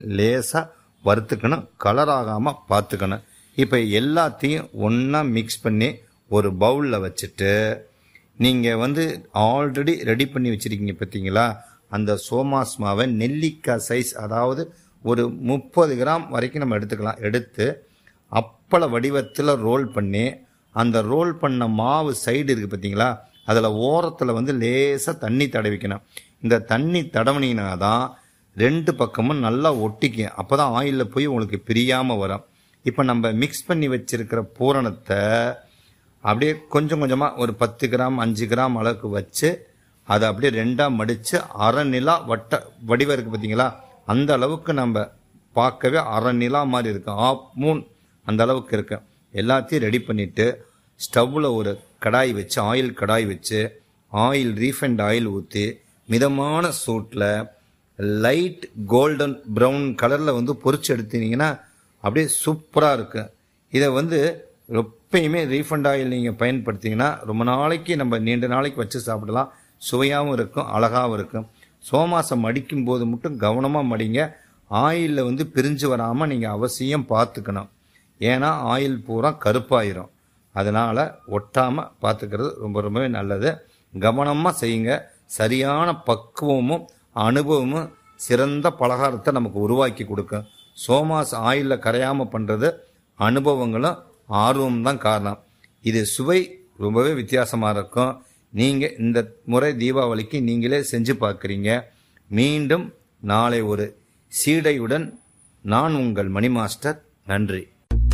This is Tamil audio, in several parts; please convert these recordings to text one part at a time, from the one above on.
லேசாக வறுத்துக்கணும் கலர் ஆகாமல் பார்த்துக்கணும் இப்போ எல்லாத்தையும் ஒன்றா மிக்ஸ் பண்ணி ஒரு பவுலில் வச்சுட்டு நீங்கள் வந்து ஆல்ரெடி ரெடி பண்ணி வச்சுருக்கீங்க பார்த்தீங்களா அந்த சோமாஸ் மாவை நெல்லிக்காய் சைஸ் அதாவது ஒரு முப்பது கிராம் வரைக்கும் நம்ம எடுத்துக்கலாம் எடுத்து அப்பள வடிவத்தில் ரோல் பண்ணி அந்த ரோல் பண்ண மாவு சைடு இருக்குது பார்த்தீங்களா அதில் ஓரத்தில் வந்து லேசாக தண்ணி தடவிக்கணும் இந்த தண்ணி தடவினீங்கன்னா தான் ரெண்டு பக்கமும் நல்லா ஒட்டிக்கும் அப்போ தான் ஆயிலில் போய் உங்களுக்கு பிரியாமல் வரும் இப்போ நம்ம மிக்ஸ் பண்ணி வச்சிருக்கிற பூரணத்தை அப்படியே கொஞ்சம் கொஞ்சமாக ஒரு பத்து கிராம் அஞ்சு கிராம் அளவுக்கு வச்சு அதை அப்படியே ரெண்டாக மடித்து அரை நிலா வட்ட வடிவம் இருக்குது பார்த்தீங்களா அந்த அளவுக்கு நம்ம பார்க்கவே அரை நிலா மாதிரி இருக்கும் ஆஃப் மூன் அந்த அளவுக்கு இருக்கு எல்லாத்தையும் ரெடி பண்ணிவிட்டு ஸ்டவ்வில் ஒரு கடாய் வச்சு ஆயில் கடாய் வச்சு ஆயில் ரீஃபைண்ட் ஆயில் ஊற்றி மிதமான சூட்டில் லைட் கோல்டன் ப்ரௌன் கலரில் வந்து பொரிச்சு எடுத்தீங்கன்னா அப்படியே சூப்பராக இருக்கும் இதை வந்து எப்பயுமே ரீஃபண்ட் ஆயில் நீங்கள் பயன்படுத்திங்கன்னா ரொம்ப நாளைக்கு நம்ம நீண்ட நாளைக்கு வச்சு சாப்பிடலாம் சுவையாகவும் இருக்கும் அழகாகவும் இருக்கும் சோமாசம் மடிக்கும் போது மட்டும் கவனமாக மடிங்க ஆயிலில் வந்து பிரிஞ்சு வராமல் நீங்கள் அவசியம் பார்த்துக்கணும் ஏன்னா ஆயில் பூரா கருப்பாயிரும் அதனால் ஒட்டாமல் பார்த்துக்கிறது ரொம்ப ரொம்பவே நல்லது கவனமாக செய்யுங்க சரியான பக்குவமும் அனுபவமும் சிறந்த பலகாரத்தை நமக்கு உருவாக்கி கொடுக்கும் சோமாஸ் ஆயிலில் கரையாமல் பண்ணுறது அனுபவங்களும் ஆர்வம் தான் காரணம் இது சுவை ரொம்பவே வித்தியாசமாக இருக்கும் நீங்கள் இந்த முறை தீபாவளிக்கு நீங்களே செஞ்சு பார்க்குறீங்க மீண்டும் நாளை ஒரு சீடையுடன் நான் உங்கள் மணி மாஸ்டர் நன்றி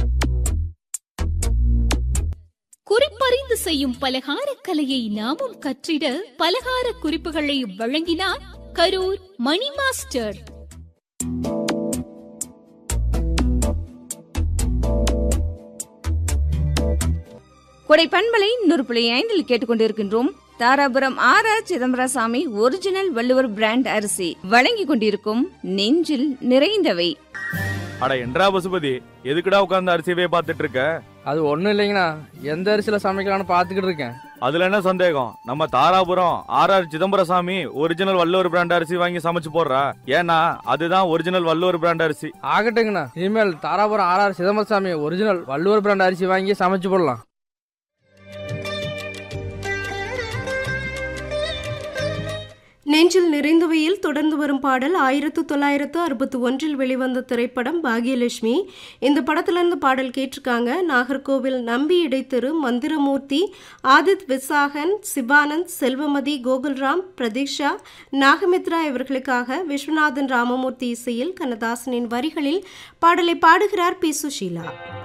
குறிப்பறிந்து செய்யும் பலகார கலையை நாமும் கற்றிட பலகார குறிப்புகளை வழங்கினார் கரூர் மணி மாஸ்டர் கொடை பண்பலை நூறு புள்ளி ஐந்தில் கேட்டுக்கொண்டிருக்கின்றோம் Dharapuram R R Chidambarasamy original Valluvar brand அரிசி வழங்கிக் கொண்டிருக்கும் நெஞ்சில் நிறைந்தவை அட என்றா பசுபதி எதுக்குடா உட்கார்ந்து அரிசியவே பார்த்துட்டு இருக்க அது ஒன்றும் இல்லைங்கண்ணா எந்த அரிசியில் சமைக்கலாம்னு பார்த்துக்கிட்டு இருக்கேன் அதுல என்ன சந்தேகம் நம்ம Dharapuram R R Chidambarasamy original Valluvar brand அரிசி வாங்கி சமைச்சு போடுறா ஏன்னா அதுதான் ஒரிஜினல் வள்ளுவர் பிராண்ட் அரிசி ஆகட்டுங்கண்ணா இனிமேல் Dharapuram R R Chidambarasamy original Valluvar brand அரிசி வாங்கி சமைச்சு போடலாம் நெஞ்சில் நிறைந்தவையில் தொடர்ந்து வரும் பாடல் ஆயிரத்து தொள்ளாயிரத்து அறுபத்தி ஒன்றில் வெளிவந்த திரைப்படம் பாகியலட்சுமி இந்த படத்திலிருந்து பாடல் கேட்டிருக்காங்க நாகர்கோவில் நம்பி இடைத்தெரு மந்திரமூர்த்தி ஆதித் விசாகன் சிவானந்த் செல்வமதி கோகுல்ராம் பிரதீக்ஷா நாகமித்ரா இவர்களுக்காக விஸ்வநாதன் ராமமூர்த்தி இசையில் கண்ணதாசனின் வரிகளில் பாடலை பாடுகிறார் பி சுஷீலா